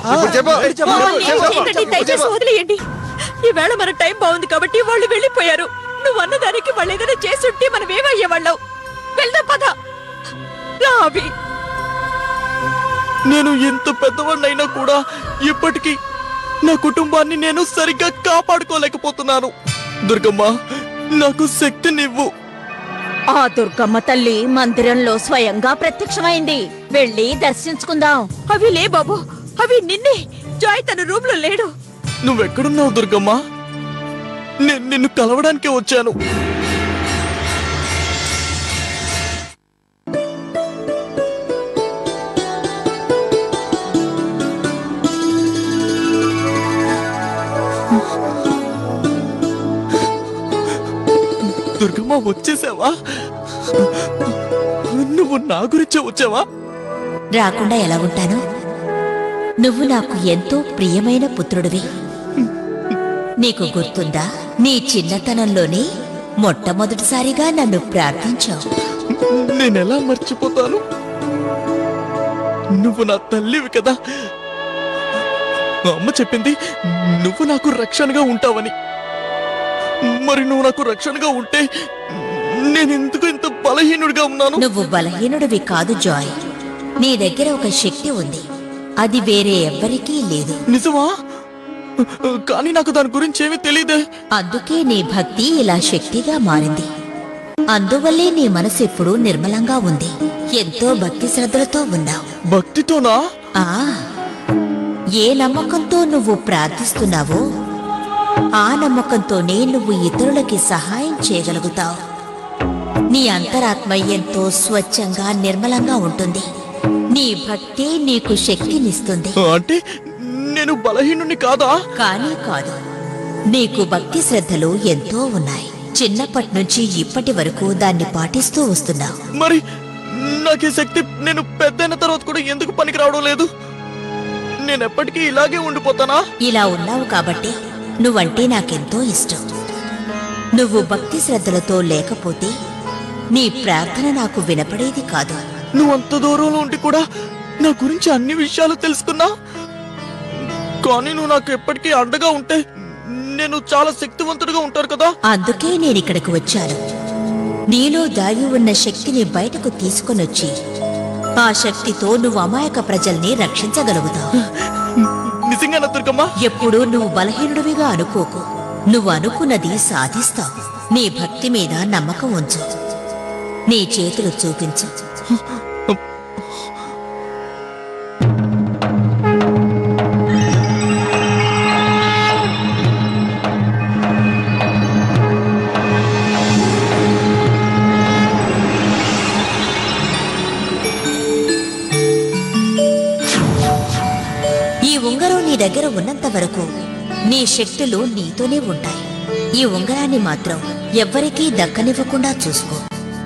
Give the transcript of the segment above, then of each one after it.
ఇప్పుడు చెప్పు చెప్పు, మమ్మల్ని ఏం చెప్పు, చేయకండి, చెప్పు, దయచేసి చెప్పు. వదిలేయండి ఈవేళ మన టైం బాగుంది కాబట్టి వాళ్ళు వెళ్ళిపోయారు నువ్వు అన్నదానికి వాళ్ళు ఏదైనా చేసుంటే మనం ఏమయ్యేవాళ్ళం వెళ్దాం పద రా అభి నేను ఎంత పెద్దవాడినైనా కూడా ఇప్పటికీ నా కుటుంబాన్ని నేను సరిగ్గా కాపాడుకోలేకపోతున్నాను దుర్గమ్మ నాకు శక్తినివ్వు ఆ దుర్గమ్మ తల్లి మందిరంలో స్వయంగా ప్రత్యక్షమైంది వెళ్ళి దర్శించుకుందాం అవి లే బాబు అవి నిన్నే జాయ్ తన రూమ్ లో లేడు నువ్వెక్కడున్నావు దుర్గమ్మ నేను నిన్ను కలవడానికే వచ్చాను దుర్గమ్మ వచ్చేసావా నువ్వు నా గురించే వచ్చావా రాకుండా ఎలా ఉంటాను నువ్వు నాకు ఎంతో ప్రియమైన పుత్రుడివి నీకు గుర్తుందా నీ చిన్నతనంలోనే మొట్టమొదటిసారిగా నన్ను ప్రార్థించావు నేనెలా మర్చిపోతాను నువ్వు నా తల్లివి కదా మా అమ్మ చెప్పింది నువ్వు నాకు రక్షణగా ఉంటావని మరి నువ్వు నాకు రక్షణగా ఉంటే నేనెందుకు ఇంత బలహీనుడిగా ఉన్నాను నువ్వు బలహీనుడివి కాదు జాయ్ నీ దగ్గర ఒక శక్తి ఉంది అది వేరే ఎవ్వరికీ లేదు నిజమా కానీ నాకు దాని గురించి ఏమీ తెలియదే అందుకే నీ భక్తి ఇలా శక్తిగా మారింది అందువల్లే నీ మనసు ఎప్పుడూ నిర్మలంగా ఉంది ఎంతో భక్తి శ్రద్ధలతో ఉన్నావు భక్తితోనా ఆ ఏ నమ్మకంతో నువ్వు ప్రార్థిస్తున్నావో ఆ నమ్మకంతోనే నువ్వు ఇతరులకి సహాయం చేయగలుగుతావు నీ అంతరాత్మ ఎంతో స్వచ్ఛంగా నిర్మలంగా ఉంటుంది నీ భక్తి నీకు శక్తినిస్తుంది అంటే నేను బలహీనుని కాదా కానీ కాదు నీకు భక్తి శ్రద్ధలు ఎంతో ఉన్నాయి చిన్నప్పటి నుంచి ఇప్పటి వరకు దాన్ని పాటిస్తూ వస్తున్నావు మరి నాకు ఈ శక్తి నేను పెద్దయిన తర్వాత కూడా ఎందుకు పనికి రావడం లేదు నేను ఎప్పటికీ ఇలాగే ఉండిపోతానా ఇలా ఉన్నావు కాబట్టి నువ్వంటే నాకెంతో ఇష్టం నువ్వు భక్తి శ్రద్ధలతో లేకపోతే నీ ప్రార్థన నాకు వినపడేది కాదు నువ్వు అంత దూరంలో ఉండి కూడా నా గురించి అన్ని విషయాలు తెలుసుకున్నా కానీ నువ్వు నాకు ఎప్పటికీ అండగా ఉంటే నేను చాలా శక్తివంతుడిగా ఉంటారు కదా అందుకే నేనిక్కడికి వచ్చాను నీలో దాగి ఉన్న శక్తిని బయటకు తీసుకొనొచ్చి ఆ శక్తితో నువ్వు అమాయక ప్రజల్ని రక్షించగలుగుతావు నిజంగా దుర్గమ్మ ఎప్పుడూ నువ్వు బలహీనుడివిగా అనుకోకు నువ్వు అనుకున్నది సాధిస్తావు నీ భక్తి మీద నమ్మకం ఉంచు నీ చేతులు చూపించు ఈ ఉంగరం నీ దగ్గర ఉన్నంత వరకు నీ శక్తులు నీతోనే ఉంటాయి ఈ ఉంగరాన్ని మాత్రం ఎవ్వరికీ దక్కనివ్వకుండా చూసుకో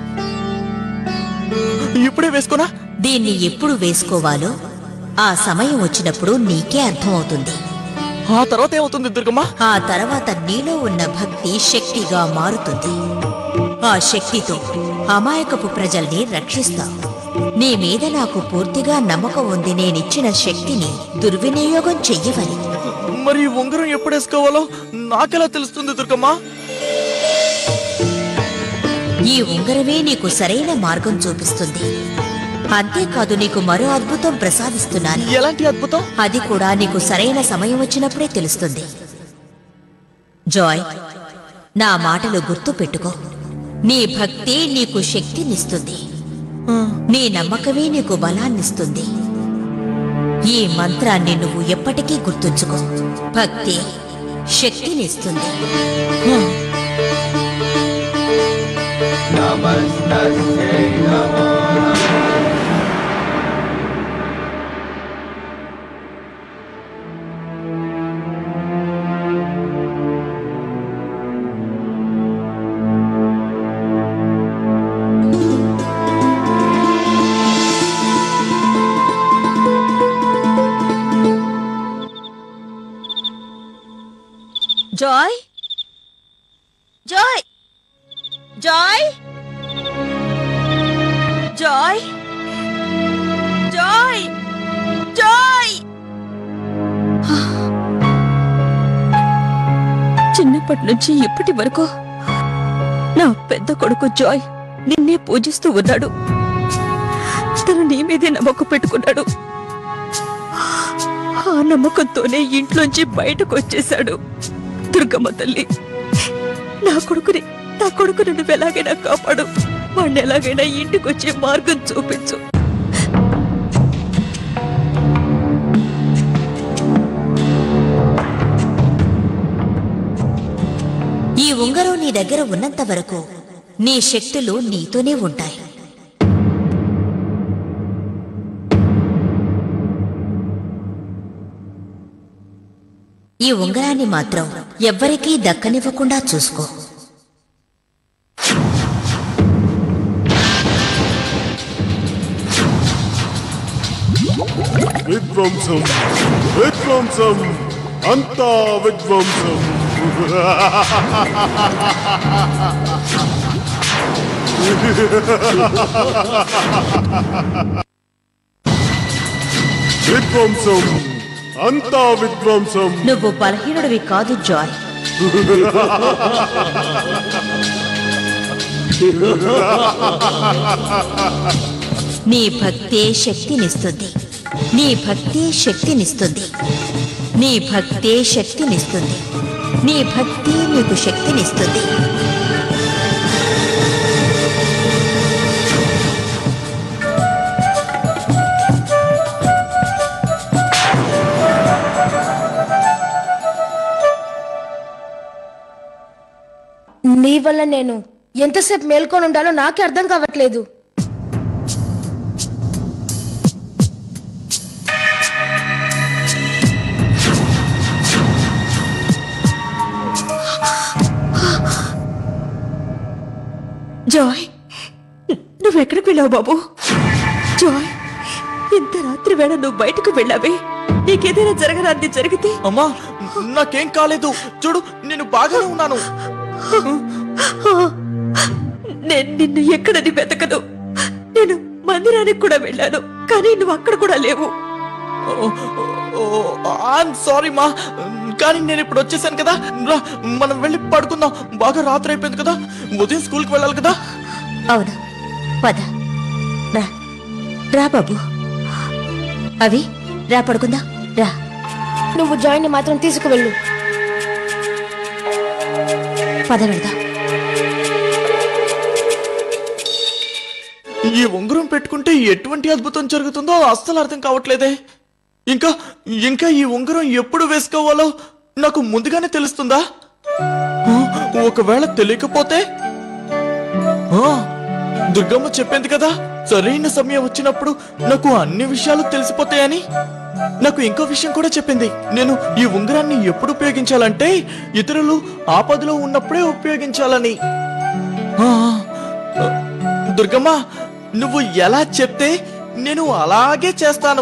ఇప్పుడే వేసుకోనా దీన్ని ఎప్పుడు వేసుకోవాలో ఆ సమయం వచ్చినప్పుడు నీకే అర్థమవుతుంది ఆ తర్వాత ఏమవుతుంది దుర్గమ్మ ఆ తర్వాత నీలో ఉన్న భక్తి శక్తిగా మారుతుంది ఆ శక్తితో అమాయకపు ప్రజల్ని రక్షిస్తావు నీ మీద నాకు పూర్తిగా నమ్మకం ఉంది నేనిచ్చిన శక్తిని దుర్వినియోగం చెయ్యవని మరి ఈ ఉంగరం ఎప్పుడు వేసుకోవాలో నాకెలా తెలుస్తుంది దుర్గమ్మ ఈ ఉంగరమే నీకు సరైన మార్గం చూపిస్తుంది అంతేకాదు నీకు మరో అద్భుతం ప్రసాదిస్తున్నాను ఎలాంటి అద్భుతం అది కూడా నీకు సరైన సమయం వచ్చినప్పుడే తెలుస్తుంది జాయ్ నా మాటలు గుర్తు పెట్టుకో నీ భక్తి నీకు శక్తినిస్తుంది నీ నమ్మకమే నీకు బలాన్నిస్తుంది ఈ మంత్రాన్ని నువ్వు ఎప్పటికీ గుర్తుంచుకో భక్తి శక్తినిస్తుంది Joy Joy Joy Joy Joy Joy అప్పటి నుంచి ఇప్పటి వరకు నా పెద్ద కొడుకు జాయ్ నిన్నే పూజిస్తూ ఉన్నాడు తను నీ మీదే నమ్మకం పెట్టుకున్నాడు ఆ నమ్మకంతోనే ఇంట్లోంచి బయటకు వచ్చేశాడు దుర్గమ్మ తల్లి నా కొడుకుని నా కొడుకుని నువ్వు ఎలాగైనా కాపాడు వాడిని ఎలాగైనా ఇంటికి వచ్చే మార్గం చూపించు ఈ ఉంగరం నీ దగ్గర ఉన్నంత వరకు నీ శక్తులు నీతోనే ఉంటాయి ఈ ఉంగరాన్ని మాత్రం ఎవ్వరికీ దక్కనివ్వకుండా చూసుకో విధ్వంసం విధ్వంసం అంతా విధ్వంసం విధ్వంసం అంతా విధ్వంసం నువ్వు బలహీనుడివి కాదు జాయ్ నీ భక్తే శక్తినిస్తుంది నీ భక్తే శక్తినిస్తుంది నీ భక్తే శక్తినిస్తుంది నీ భక్తి నీకు శక్తినిస్తుంది నీ వల్ల నేను ఎంతసేపు మేల్కొని ఉండాలో నాకే అర్థం కావట్లేదు జాయ్ నువ్వెక్కడికి వెళ్ళావు బాబు జాయ్ ఇంత రాత్రి వేళ నువ్వు బయటకు వెళ్ళావే నీకేదైనా జరగరాంది జరిగితే అమ్మా నాకేం కాలేదు చూడు నేను బాగానే ఉన్నాను నేను నిన్ను ఎక్కడని వెతకను నేను మందిరానికి కూడా వెళ్ళాను కానీ నువ్వు అక్కడ కూడా లేవు ఐఎమ్ సారీ మా కానీ నేను ఇప్పుడు వచ్చేసాను కదా రా మనం వెళ్ళి పడుకుందాం బాగా రాత్రి అయిపోయింది కదా ఉదయం స్కూల్కి వెళ్ళాలి కదా అవును పద రా రా బాబు అవి రా పడుకుందా రా నువ్వు జాయిన్ మాత్రం తీసుకువెళ్ళు పద వెళ్దాం ఈ ఉంగరం పెట్టుకుంటే ఎటువంటి అద్భుతం జరుగుతుందో అస్సలు అర్థం కావట్లేదే ఇంకా ఇంకా ఈ ఉంగరం ఎప్పుడు వేసుకోవాలో నాకు ముందుగానే తెలుస్తుందా ఆ, ఒకవేళ తెలియకపోతే ఆ, దుర్గమ్మ చెప్పింది కదా సరైన సమయం వచ్చినప్పుడు నాకు అన్ని విషయాలు తెలిసిపోతాయని నాకు ఇంకో విషయం కూడా చెప్పింది నేను ఈ ఉంగరాన్ని ఎప్పుడు ఉపయోగించాలంటే ఇతరులు ఆపదలో ఉన్నప్పుడే ఉపయోగించాలని ఆ, దుర్గమ్మ నువ్వు ఎలా చెప్తే నేను అలాగే చేస్తాను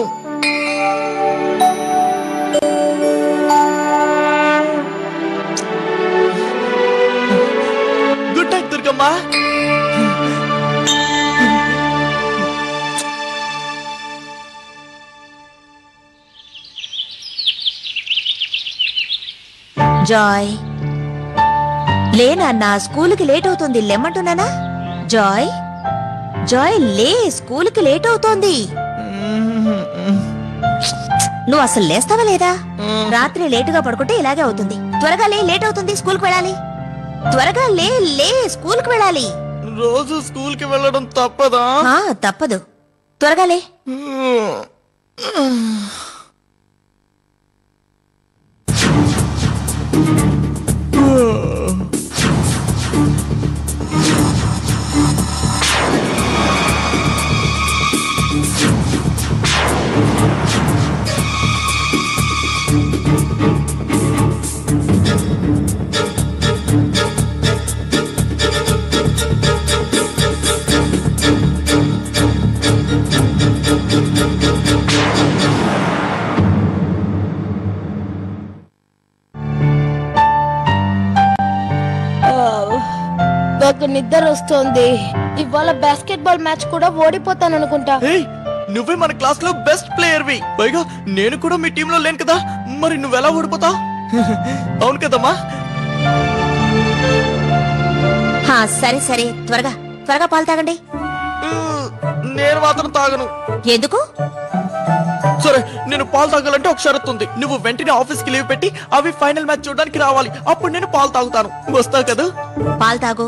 గుడ్ నైట్ దుర్గమ్మ జాయ్ లేనన్నా స్కూల్కి లేట్ అవుతుంది లేమంటున్నానా జాయ్ జాయ్ లే స్కూల్కి లేట్ అవుతోంది నువ్వు అసలు లేస్తావా లేదా రాత్రి లేటుగా పడుకుంటే ఇలాగే అవుతుంది త్వరగా లే లేట్ అవుతుంది స్కూల్కి వెళ్ళాలి త్వరగా లే లే స్కూల్కి వెళ్ళాలి రోజు స్కూల్ కి వెళ్ళడం తప్పదా ఆ, తప్పదు త్వరగా లే నాకు నిద్ర వస్తోంది ఇవాళ బాస్కెట్ బాల్ మ్యాచ్ కూడా ఓడిపోతాను అనుకుంటా ఏయ్ నువ్వే మన క్లాస్ లో బెస్ట్ ప్లేయర్ వి పైగా నేను కూడా మీ టీంలో లేను కదా మరి నువ్వెలా ఓడిపోతావు అవును కదమ్మా హా సరే సరే త్వరగా త్వరగా పాలు తాగండి ఆ, నేను మాత్రం తాగను ఎందుకు సరే నేను పాలు తాగాలంటే ఒక షరతు ఉంది నువ్వు వెంటనే ఆఫీస్ కి లీవ్ పెట్టి అవి ఫైనల్ మ్యాచ్ చూడడానికి రావాలి అప్పుడు నేను పాలు తాగుతాను వస్తావు కదా పాలు తాగు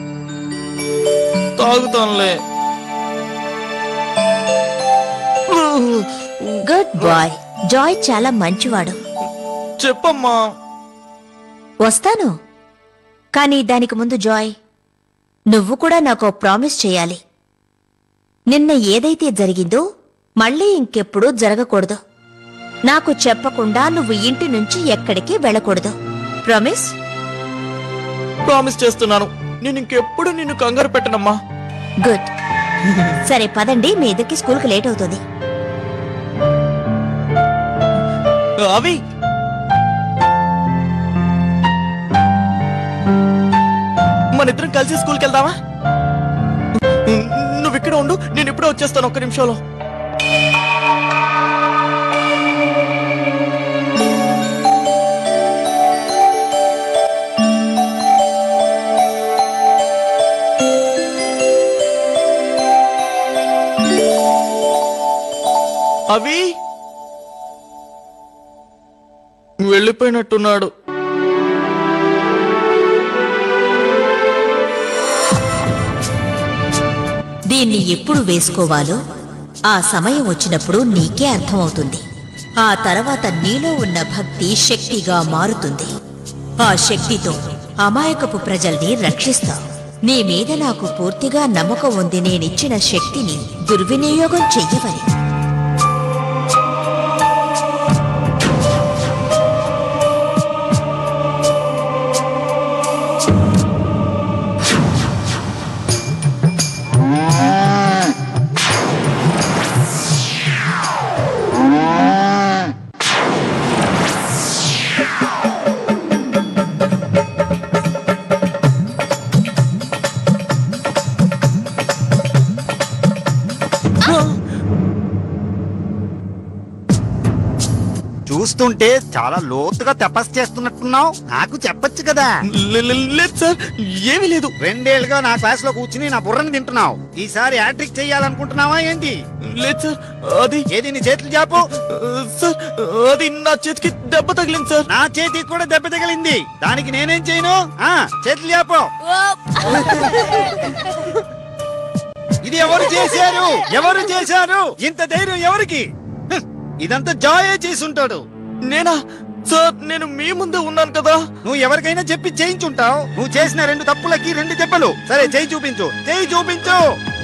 తాగుతానులే గుడ్ బాయ్ జాయ్ చాలా మంచివాడు చెప్పమ్మా వస్తాను కానీ దానికి ముందు జాయ్ నువ్వు కూడా నాకు ప్రామిస్ చేయాలి నిన్న ఏదైతే జరిగిందో మళ్ళీ ఇంకెప్పుడు జరగకూడదు నాకు చెప్పకుండా నువ్వు ఇంటి నుంచి ఎక్కడికి వెళ్ళకూడదు ప్రామిస్ ప్రామిస్ చేస్తున్నాను నేను ఇంకెప్పుడు నిన్ను కంగారు పెట్టనమ్మా గుడ్ సరే పదండి మీ ఇద్దరికి స్కూల్కి లేట్ అవుతుంది అవి మన ఇద్దరం కలిసి స్కూల్కి వెళ్దామా నువ్వు ఇక్కడ ఉండు నేను ఇప్పుడే వచ్చేస్తాను ఒక్క నిమిషంలో అవి వెళ్ళిపోయినట్టున్నాడు దీన్ని ఎప్పుడు వేసుకోవాలో ఆ సమయం వచ్చినప్పుడు నీకే అర్థమవుతుంది ఆ తర్వాత నీలో ఉన్న భక్తి శక్తిగా మారుతుంది ఆ శక్తితో అమాయకపు ప్రజల్ని రక్షిస్తావు నీ మీద నాకు పూర్తిగా నమ్మకం ఉంది నేనిచ్చిన శక్తిని దుర్వినియోగం చెయ్యవని చూస్తుంటే చాలా లోతుగా తపస్సు చేస్తున్నట్టున్నావు నాకు చెప్పొచ్చు కదా లే- లే- లేదు సార్ ఏమీ లేదు రెండేళ్లుగా నా క్లాస్ లో కూర్చుని నా బుర్రని తింటున్నావు ఈసారి హ్యాట్రిక్ చేయాలనుకుంటున్నావా ఏంటి లేదు సార్ అది ఏది నీ చేతులు చాపు సార్ అది నా చేతికి దెబ్బ తగిలింది సార్ నా చేతికి కూడా దెబ్బ తగిలింది దానికి నేనేం చేయను ఆ చేతులు చాపు ఇది ఎవరు చేశారు ఎవరు చేశారు ఇంత ధైర్యం ఎవరికి హ్, ఇదంతా జాయే చేసి ఉంటాడు నేనా సార్ నేను మీ ముందే ఉన్నాను కదా నువ్వు ఎవరికైనా చెప్పి చేయించుంటావు నువ్వు చేసిన రెండు తప్పులకి రెండు దెబ్బలు సరే చేయి చూపించు చేయి చూపించు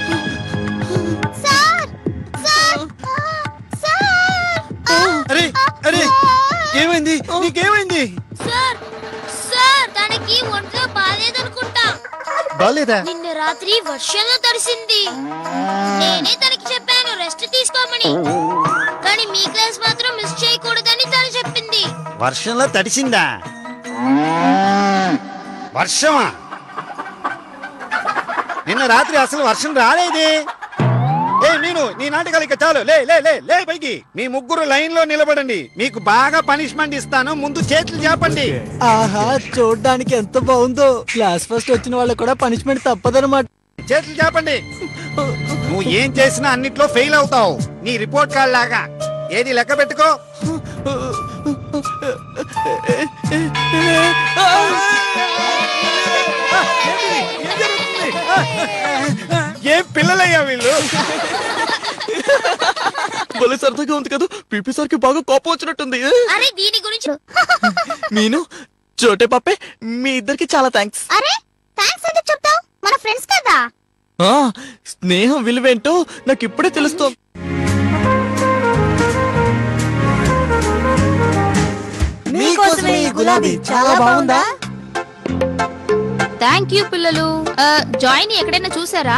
అరే అరే ఏమైంది నీకేమైంది సార్ సార్ తనకి ఒంట్లో బాలేదనుకుంటా బాలేదా నిన్న రాత్రి వర్షంలో తడిసింది నేనే తనకి చెప్పాను రెస్ట్ తీసుకోమని కానీ మీ క్లాస్ మాత్రం మిస్ చేయకూడదని తను చెప్పింది వర్షంలో తడిసిందా వర్షమా నిన్న రాత్రి అసలు వర్షం రాలేదే ఏ నేను నీ నాటకాలు ఇక చాలు లే లే లే లే పైకి మీ ముగ్గురు లైన్ లో నిలబడండి మీకు బాగా పనిష్మెంట్ ఇస్తాను ముందు చేతులు చేపండి ఆహా చూడ్డానికి ఎంత బాగుందో క్లాస్ ఫస్ట్ వచ్చిన వాళ్ళకి కూడా పనిష్మెంట్ తప్పదన్నమాట చేతులు చేపండి నువ్వు ఏం చేసినా అన్నిట్లో ఫెయిల్ అవుతావు నీ రిపోర్ట్ కార్డ్ లాగా ఏది లెక్క పెట్టుకో ఏం పిల్లలయ్యా వీళ్ళు భలే సరదాగా ఉంది కదా పీపీ సార్ కి బాగా కోపం వచ్చినట్టుంది అరే దీని గురించి మీను చోటే పప్పే మీ ఇద్దరికి చాలా థ్యాంక్స్ అరే థ్యాంక్స్ ఎందుకు చెప్తావు మన ఫ్రెండ్స్ కదా ఆ స్నేహం విలువేంటో నాకు ఇప్పుడే తెలుస్తోంది మీకోసమే ఈ గులాబీ చాలా బాగుందా థ్యాంక్ యూ పిల్లలు జాయిన్ ఎక్కడైనా చూసారా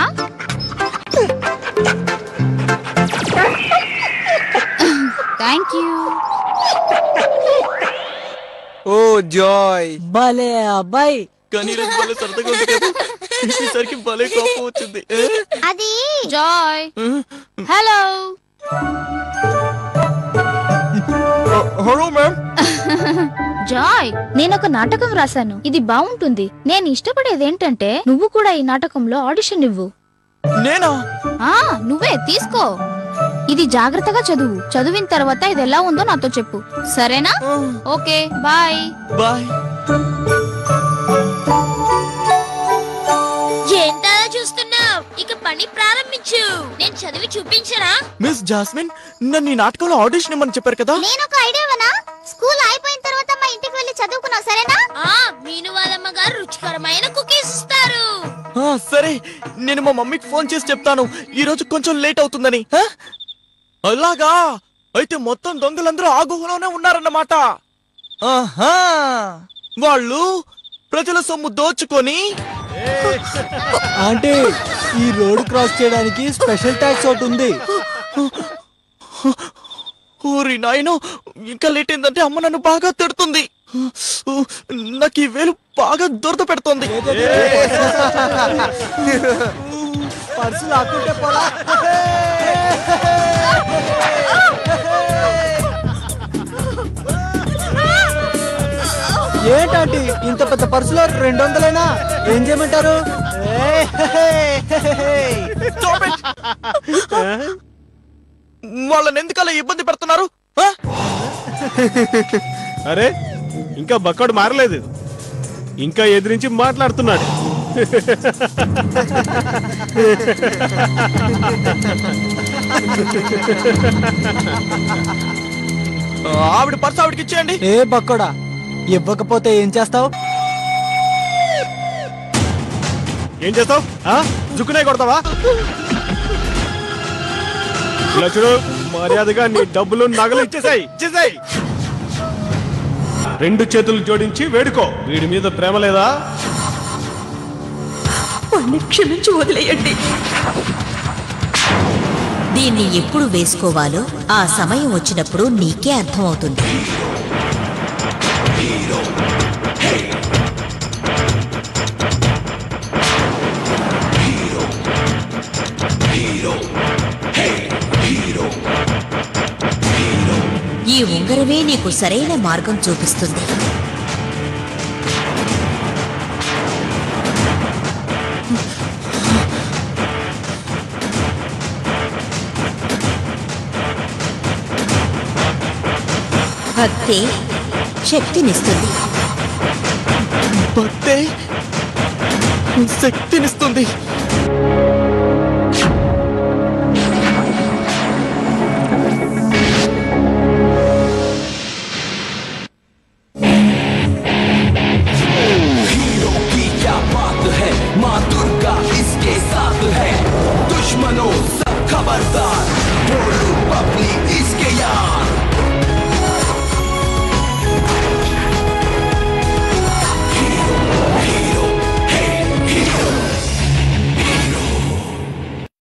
థ్యాంక్ యూ ఓ జాయ్ భలే అబ్బాయి కానీ ఈరోజు భలే సరదాగా ఉంది కదా పీపీ సార్ కి భలే కోపం వచ్చింది అది Joy hello hello ma'am Joy నేను ఒక నాటకం రాశాను ఇది బాగుంటుంది నేను ఇష్టపడేది ఏంటంటే నువ్వు కూడా ఈ నాటకంలో ఆడిషన్ ఇవ్వు నేనా ఆ నువ్వే తీసుకో ఇది జాగ్రత్తగా చదువు చదివిన తర్వాత ఇది ఎలా ఉందో నాతో చెప్పు సరేనా ఓకే బాయ్ బాయ్ ఏంటలా చూస్తున్నావు ఇక పని ప్రారంభించు నేను చదివి చూపించరా మిస్ జాస్మిన్ నన్ను ఈ నాటకంలో ఆడిషన్ ఇమ్మని చెప్పారు కదా నేను ఒక ఐడియావనా స్కూల్ అయిపోయిన తర్వాత మా ఇంటికి వెళ్ళి చదువుకున్నావు సరేనా ఆ మీను వాళ్ళమ్మ గారు రుచికరమైన కుకీస్ ఇస్తారు ఆ, సరే నేను మా మమ్మీకి ఫోన్ చేసి చెప్తాను ఈ రోజు కొంచెం లేట్ అవుతుందని ఆ? అలాగా అయితే మొత్తం దొంగలందరూ ఆ గుహలోనే ఉన్నారన్నమాట ఆహా వాళ్ళు ప్రజల సొమ్ము దోచుకొని ఆంటీ ఈ రోడ్ క్రాస్ చేయడానికి స్పెషల్ ట్యాక్స్ ఒకటి ఉంది ఊరి నాయను ఇంకా లేట్ ఏందంటే అమ్మ నన్ను బాగా తిడుతుంది నాకు ఈ వేలు బాగా దురద పెడుతోంది పర్సు లాక్కుంటే పోలా ఏంటంటే ఇంత పెద్ద పర్సులో రెండు వందలైనా ఏం చేయమంటారు ఏయ్, హే, హే, హే, హే. Stop it! వాళ్ళని ఎందుకలా ఇబ్బంది పెడుతున్నారు ఆ? అరే ఇంకా బక్కడు మారలేదు ఇంకా ఎదిరించి మాట్లాడుతున్నాడు ఆవిడ పర్స్ ఆవిడకి ఇచ్చేయండి ఏ బక్కోడా ఇవ్వకపోతే ఏం చేస్తావు ఏం చేస్తావు జుక్కునే కొడతావా ఇలా చూడు మర్యాదగా నీ డబ్బులు నగలు ఇచ్చేసాయి ఇచ్చేసాయి రెండు చేతులు జోడించి వేడుకో వీడి మీద ప్రేమ లేదా వాణ్ణి క్షమించి వదిలేయండి దీన్ని ఎప్పుడు వేసుకోవాలో ఆ సమయం వచ్చినప్పుడు నీకే అర్థమవుతుంది ఈ ఉంగరమే నీకు సరైన మార్గం చూపిస్తుంది భక్తే శక్తినిస్తుంది భక్తే శక్తినిస్తుంది